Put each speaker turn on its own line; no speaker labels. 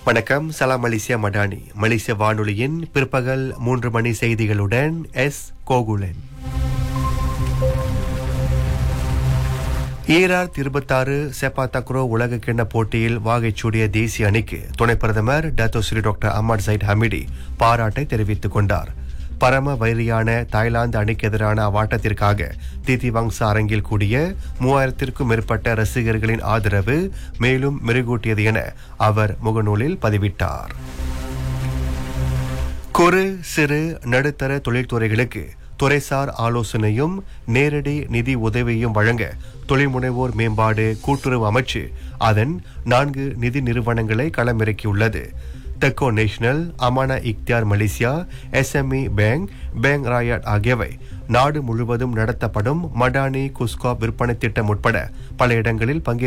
வணக்கம் சலாம் மலேசியா மடானி மலேசிய வானொலியின் பிற்பகல் மூன்று மணி செய்திகளுடன் எஸ் கோகுலன் ஈரார் இருபத்தாறு செப்பா தக்ரோ உலக கிண்ண போட்டியில் வாகைச்சூடிய தேசிய அணிக்கு துணை பிரதமர் Dato Sri doctor Ahmad Zahid Hamidi பாராட்டை தெரிவித்துக் கொண்டார் பரம வைரியான தாய்லாந்து அணிக்கு எதிரான அவ்வாட்டத்திற்காக திதி வங்சா அரங்கில் கூடிய மூவாயிரத்திற்கும் மேற்பட்ட ரசிகர்களின் ஆதரவு மேலும் மெருகூட்டியது என அவர் முகநூலில் பதிவிட்டார் குறு சிறு நடுத்தர தொழில்துறைகளுக்கு துறைசார் ஆலோசனையும் நேரடி நிதி உதவியும் வழங்க தொழில்முனைவோர் மேம்பாடு கூட்டுறவு அமைச்சு அதன் நான்கு நிதி நிறுவனங்களை களமிறக்கியுள்ளது TEKUN national Amanah Ikhtiar Malaysia SME bank bank Rakyat ஆகியவை நாடு முழுவதும் நடத்தப்படும் மடானி குஸ்கா விற்பனை திட்டம் உட்பட பல இடங்களில் பங்கேற்க